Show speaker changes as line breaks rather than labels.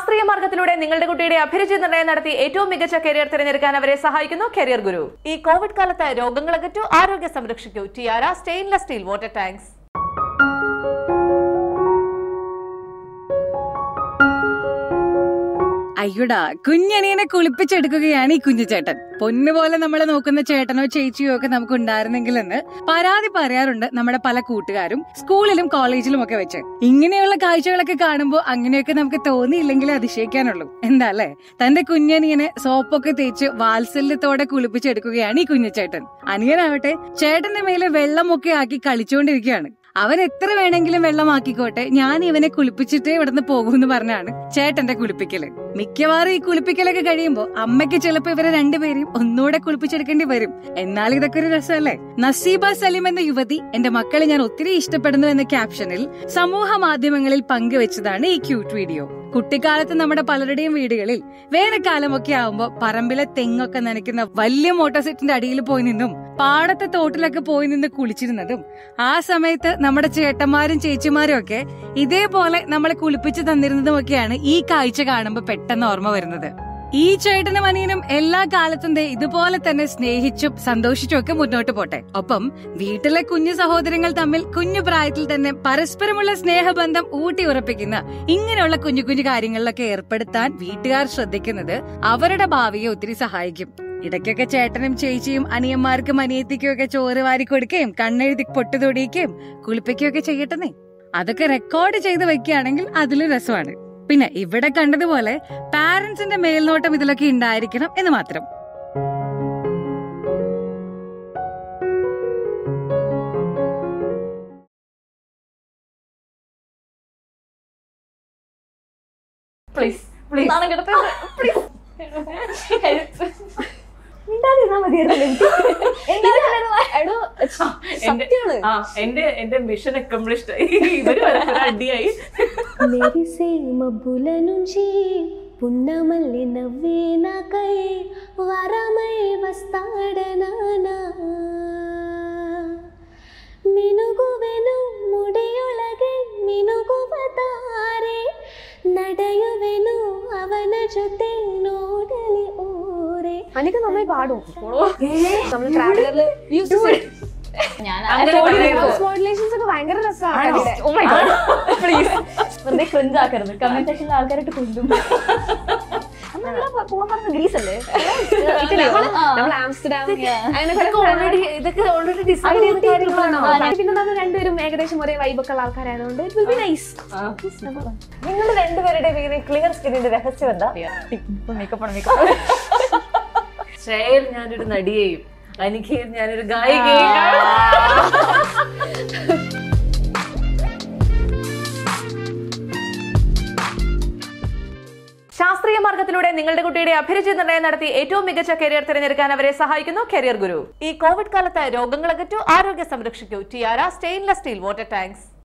ശാസ്ത്രീയ മാർഗത്തിലൂടെ നിങ്ങളുടെ കുട്ടിയുടെ അഭിരുചി നിർണ്ണയം നടത്തി ഏറ്റവും മികച്ച കരിയർ തിരഞ്ഞെടുക്കാൻ അവരെ സഹായിക്കുന്നു കരിയർ ഗുരു ഈ കോവിഡ് കാലത്ത് രോഗങ്ങൾ അകറ്റൂ ആരോഗ്യം സംരക്ഷിക്കൂ Tiara stainless steel water tanks
അയ്യോടാ കുഞ്ഞനിയനെ കുളിപ്പിച്ചെടുക്കുകയാണ് ഈ കുഞ്ഞു ചേട്ടൻ പൊന്നുപോലെ നമ്മളെ നോക്കുന്ന ചേട്ടനോ ചേച്ചിയോ ഒക്കെ നമുക്ക് ഉണ്ടായിരുന്നെങ്കിലെന്ന് പരാതി പറയാറുണ്ട് നമ്മുടെ പല കൂട്ടുകാരും സ്കൂളിലും കോളേജിലും ഒക്കെ വെച്ച് ഇങ്ങനെയുള്ള കാഴ്ചകളൊക്കെ കാണുമ്പോൾ അങ്ങനെയൊക്കെ നമുക്ക് തോന്നിയില്ലെങ്കിലേ അതിശയിക്കാനുള്ളൂ എന്താ അല്ലേ തന്റെ കുഞ്ഞനിയനെ സോപ്പൊക്കെ തേച്ച് വാത്സല്യത്തോടെ കുളിപ്പിച്ചെടുക്കുകയാണ് ഈ കുഞ്ഞുചേട്ടൻ അനിയനാവട്ടെ ചേട്ടന്റെ മേലെ വെള്ളമൊക്കെ ആക്കി കളിച്ചുകൊണ്ടിരിക്കുകയാണ് അവൻ എത്ര വേണമെങ്കിലും വെള്ളമാക്കിക്കോട്ടെ ഞാൻ ഇവനെ കുളിപ്പിച്ചിട്ടേ ഇവിടുന്ന് പോകുമെന്ന് പറഞ്ഞാണ് ചേട്ടന്റെ കുളിപ്പിക്കല് മിക്കവാറും ഈ കുളിപ്പിക്കലൊക്കെ കഴിയുമ്പോ അമ്മയ്ക്ക് ചിലപ്പോ ഇവരെ രണ്ടുപേരെയും ഒന്നുകൂടെ കുളിപ്പിച്ചെടുക്കേണ്ടി വരും എന്നാൽ ഇതൊക്കെ ഒരു രസമല്ലേ നസീബ സലീം എന്ന യുവതി എന്റെ മക്കളെ ഞാൻ ഒത്തിരി ഇഷ്ടപ്പെടുന്നു എന്ന ക്യാപ്ഷനിൽ സമൂഹ മാധ്യമങ്ങളിൽ പങ്കുവച്ചതാണ് ഈ ക്യൂട്ട് വീഡിയോ കുട്ടിക്കാലത്ത് നമ്മുടെ പലരുടെയും വീടുകളിൽ വേനൽക്കാലമൊക്കെ ആവുമ്പോ പറമ്പിലെ തെങ്ങൊക്കെ നനയ്ക്കുന്ന വലിയ മോട്ടോർ സെറ്റിന്റെ അടിയിൽ പോയി നിന്നും പാടത്തെ തോട്ടിലൊക്കെ പോയി നിന്ന് കുളിച്ചിരുന്നതും ആ സമയത്ത് നമ്മുടെ ചേട്ടന്മാരും ചേച്ചിമാരും ഒക്കെ ഇതേപോലെ നമ്മളെ കുളിപ്പിച്ചു തന്നിരുന്നതും ഒക്കെയാണ് ഈ കാഴ്ച കാണുമ്പോൾ പെട്ടെന്ന് ഓർമ്മ വരുന്നത് ഈ ചേട്ടനും അനിയനും എല്ലാ കാലത്തും ദേ ഇതുപോലെ തന്നെ സ്നേഹിച്ചും സന്തോഷിച്ചും ഒക്കെ മുന്നോട്ട് പോട്ടെ ഒപ്പം വീട്ടിലെ കുഞ്ഞു സഹോദരങ്ങൾ തമ്മിൽ കുഞ്ഞു പ്രായത്തിൽ തന്നെ പരസ്പരമുള്ള സ്നേഹബന്ധം ഊട്ടി ഉറപ്പിക്കുന്ന ഇങ്ങനെയുള്ള കുഞ്ഞു കുഞ്ഞു കാര്യങ്ങളിലൊക്കെ ഏർപ്പെടുത്താൻ വീട്ടുകാർ ശ്രദ്ധിക്കുന്നത് അവരുടെ ഭാവിയെ ഒത്തിരി സഹായിക്കും ഇടയ്ക്കൊക്കെ ചേട്ടനും ചേച്ചിയും അനിയന്മാർക്കും അനിയത്തിക്കും ഒക്കെ ചോറ് വാരി കൊടുക്കുകയും കണ്ണെഴുതി പൊട്ടു തൊടിയിക്കുകയും കുളിപ്പിക്കുകയൊക്കെ ചെയ്യട്ടെന്നേ അതൊക്കെ റെക്കോർഡ് ചെയ്ത് വെക്കുകയാണെങ്കിൽ അതിലും രസമാണ് പിന്നെ ഇവിടെ കണ്ടതുപോലെ പാരന്റ്സിന്റെ മേൽനോട്ടം ഇതിലൊക്കെ ഉണ്ടായിരിക്കണം എന്ന് മാത്രം
പ്ലീസ് പ്ലീസ്
സത്യാണ്
ആ എന്റെ എന്റെ മിഷൻ അക്കംപ്ലിഷ്ഡ് ആയി ഇവര് പരസ്പരം അടിയായി
మెరిసే మబ్బుల నుంచి పున్నమల్లి నవ్వే నాకై వరమై వస్తాడనానా ಮಿನುಗುವೆನು ಮುಡಿಯೊಳಗೆ ಮಿನುಗುವ ತಾರೆ ನಡೆಯುವೆನು ಅವನ ಜೊತೆ ನೋಡಲಿ ಓರೆ അനിക്ക് നന്നായി പാടും നമ്മൾ ട്രാവലറിൽ യൂസ്
അങ്ങനെ പറയുന്നു.
മോഡുലേഷൻസ് ഒക്കെ ഭയങ്കര രസമാണ്
പ്ലീസ് വെറുതെ ക്രിഞ്ച് ആക്കരുത് കമന്റ് സെക്ഷനിൽ ആൾക്കാരായിട്ട് കൊണ്ടും പോകാൻ പറഞ്ഞ ഗ്രീസ് അല്ലേ
നമ്മൾ ആംസ്റ്റർഡാം
ഇതൊക്കെ already ഇതൊക്കെ ഓൾറെഡി ഡിസൈഡ് ചെയ്ത കാര്യങ്ങളാണോ
പിന്നെ നമ്മൾ രണ്ടുപേരും ഏകദേശം ഒരേ വൈബൊക്കെ ഉള്ള ആൾക്കാരായതുകൊണ്ട് ഇറ്റ് വിൽ ബി നൈസ്
നിങ്ങൾ രണ്ടുപേരുടെ ഇങ്ങനെ ക്ലിയർ സ്കിന്നിന്റെ രഹസ്യം എന്താ മേക്കപ്പ് ആണ് മേക്കപ്പ്
ശ്രേയയിൽ ഞാനൊരു നടിയെയും അനിഖയിൽ ഞാനൊരു ഗായികയും ശാസ്ത്രീയ മാർഗത്തിലൂടെ നിങ്ങളുടെ കുട്ടിയുടെ അഭിരുചി നിർണ്ണയം നടത്തി ഏറ്റവും മികച്ച കരിയർ തിരഞ്ഞെടുക്കാൻ അവരെ സഹായിക്കുന്നു കരിയർ ഗുരു ഈ കോവിഡ് കാലത്ത് രോഗങ്ങൾ അകറ്റൂ ആരോഗ്യം സംരക്ഷിക്കൂ Tiara stainless steel water tanks